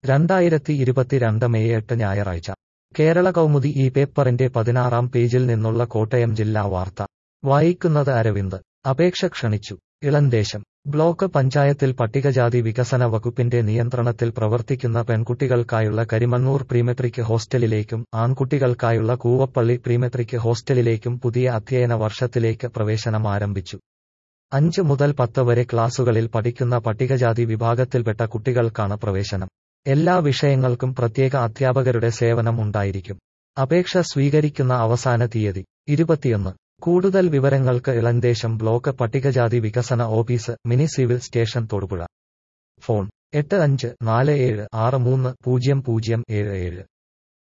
രണ്ടായിരത്തി ഇരുപത്തിരണ്ട് മെയ് എട്ട് ഞായറാഴ്ച കേരള കൗമുദി ഈ പേപ്പറിന്റെ പതിനാറാം പേജിൽ നിന്നുള്ള കോട്ടയം ജില്ലാ വാർത്ത വായിക്കുന്നത് അരവിന്ദ് അപേക്ഷ ക്ഷണിച്ചു ഇളന്തേശം ബ്ലോക്ക് പഞ്ചായത്തിൽ പട്ടികജാതി വികസന വകുപ്പിന്റെ നിയന്ത്രണത്തിൽ പ്രവർത്തിക്കുന്ന പെൺകുട്ടികൾക്കായുള്ള കരിമണ്ണൂർ പ്രീമെട്രിക് ഹോസ്റ്റലിലേക്കും ആൺകുട്ടികൾക്കായുള്ള കൂവപ്പള്ളി പ്രീമെട്രിക് ഹോസ്റ്റലിലേക്കും പുതിയ അധ്യയന വർഷത്തിലേക്ക് പ്രവേശനം ആരംഭിച്ചു അഞ്ച് മുതൽ പത്ത് വരെ ക്ലാസുകളിൽ പഠിക്കുന്ന പട്ടികജാതി വിഭാഗത്തിൽപ്പെട്ട കുട്ടികൾക്കാണ് പ്രവേശനം എല്ലാ വിഷയങ്ങൾക്കും പ്രത്യേക അധ്യാപകരുടെ സേവനം ഉണ്ടായിരിക്കും അപേക്ഷ സ്വീകരിക്കുന്ന അവസാന തീയതി ഇരുപത്തിയൊന്ന് കൂടുതൽ വിവരങ്ങൾക്ക് ഇളന്തേശം ബ്ലോക്ക് പട്ടികജാതി വികസന office mini civil station Thodupuzha phone എട്ട് അഞ്ച് നാല് ഏഴ് ആറ് മൂന്ന് പൂജ്യം പൂജ്യം ഏഴ് ഏഴ്